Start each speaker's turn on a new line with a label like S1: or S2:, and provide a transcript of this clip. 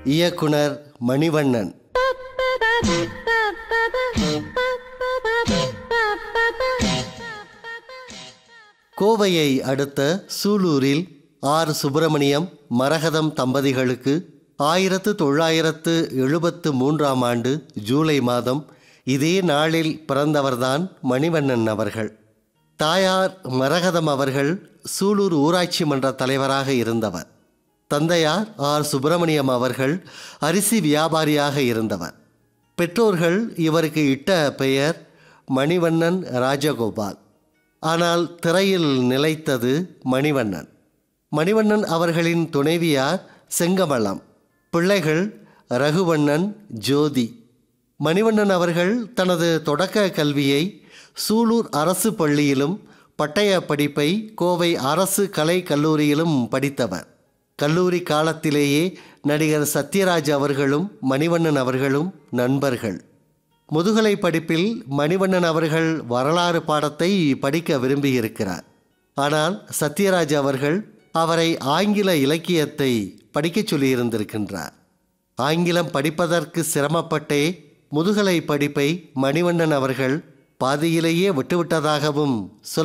S1: இயக்குனர் மணிவண்ணன் கோவையை அடுத்த சூலூரில் ஆர் சுப்பிரமணியம் மரகதம் தம்பதிகளுக்கு ஆயிரத்து தொள்ளாயிரத்து எழுபத்து மூன்றாம் ஆண்டு ஜூலை மாதம் இதே நாளில் பிறந்தவர்தான் மணிவண்ணன் அவர்கள் தாயார் மரகதம் அவர்கள் சூலூர் ஊராட்சி மன்ற தலைவராக இருந்தவர் தந்தையார் ஆர் சுப்பிரமணியம் அவர்கள் அரிசி வியாபாரியாக இருந்தவர் பெற்றோர்கள் இவருக்கு இட்ட பெயர் மணிவண்ணன் ராஜகோபால் ஆனால் திரையில் நிலைத்தது மணிவண்ணன் மணிவண்ணன் அவர்களின் துணைவியார் செங்கமலம் பிள்ளைகள் ரகுவண்ணன் ஜோதி மணிவண்ணன் அவர்கள் தனது தொடக்க கல்வியை சூலூர் அரசு பள்ளியிலும் பட்டய படிப்பை கோவை அரசு கலை கல்லூரியிலும் படித்தவர் கல்லூரி காலத்திலேயே நடிகர் சத்யராஜ் அவர்களும் மணிவண்ணன் அவர்களும் நண்பர்கள் முதுகலை படிப்பில் மணிவண்ணன் அவர்கள் வரலாறு பாடத்தை படிக்க விரும்பியிருக்கிறார் ஆனால் சத்யராஜ் அவர்கள் அவரை ஆங்கில இலக்கியத்தை படிக்கச் சொல்லியிருந்திருக்கின்றார் ஆங்கிலம் படிப்பதற்கு சிரமப்பட்டே முதுகலை படிப்பை மணிவண்ணன் அவர்கள் பாதியிலேயே விட்டுவிட்டதாகவும் சொல்ல